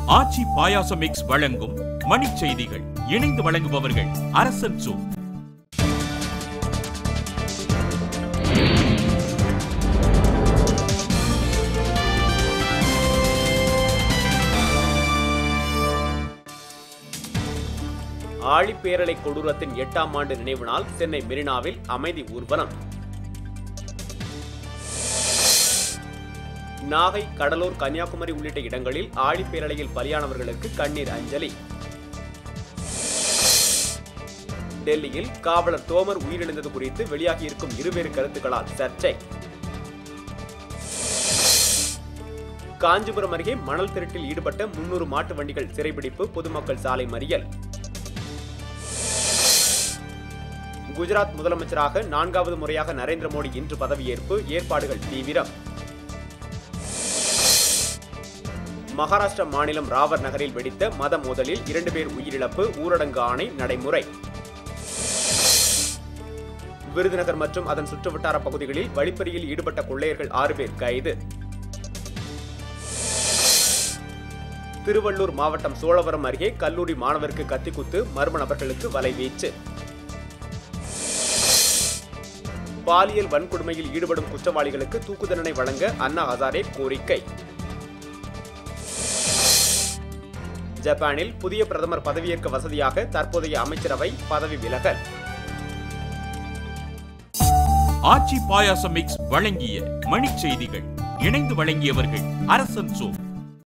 ஆச்சி பாயாசம் mix வழங்கும் மணிச் செய்திகள் இணைந்து வழங்குபவர்கள் அரசன் சூ ஆழிப்பேரலை கொடூரத்தின் எட்டாம் ஆண்டு நினைவு நாள் சென்னை மெரினாவில் அமைதி ஊர்வலம் நாகை கடலூர் கன்னியாகுமரி உள்ளிட்ட இடங்களில் ஆழிப்பேரலையில் பலியானவர்களுக்கு கண்ணீர் அஞ்சலி டெல்லியில் காவலர் தோமர் உயிரிழந்தது குறித்து வெளியாகியிருக்கும் இருவேறு கருத்துக்களால் சர்ச்சை காஞ்சிபுரம் அருகே மணல் திருட்டில் ஈடுபட்ட முன்னூறு மாட்டு வண்டிகள் சிறைபிடிப்பு பொதுமக்கள் சாலை மறியல் குஜராத் முதலமைச்சராக நான்காவது முறையாக நரேந்திர மோடி இன்று பதவியேற்பு ஏற்பாடுகள் தீவிரம் மகாராஷ்டிரா மாநிலம் ராவர் நகரில் வெடித்த மத மோதலில் இரண்டு பேர் உயிரிழப்பு ஊரடங்கு ஆணை நடைமுறை விருதுநகர் மற்றும் அதன் சுற்றுவட்டார பகுதிகளில் வழிப்பறியில் ஈடுபட்ட கொள்ளையர்கள் ஆறு பேர் கைது திருவள்ளூர் மாவட்டம் சோழவரம் அருகே கல்லூரி மாணவருக்கு கத்திக்குத்து மர்ம நபர்களுக்கு வலைவீச்சு பாலியல் வன்கொடுமையில் ஈடுபடும் குற்றவாளிகளுக்கு தூக்கு தண்டனை வழங்க அண்ணா ஹசாரே கோரிக்கை ஜப்பானில் புதிய பிரதமர் பதவியேற்க வசதியாக தற்போதைய அமைச்சரவை பதவி விலகல் ஆச்சி பாயாசம் மிக்ஸ் வழங்கிய மணிச் செய்திகள் இணைந்து வழங்கியவர்கள் அரசன் சூ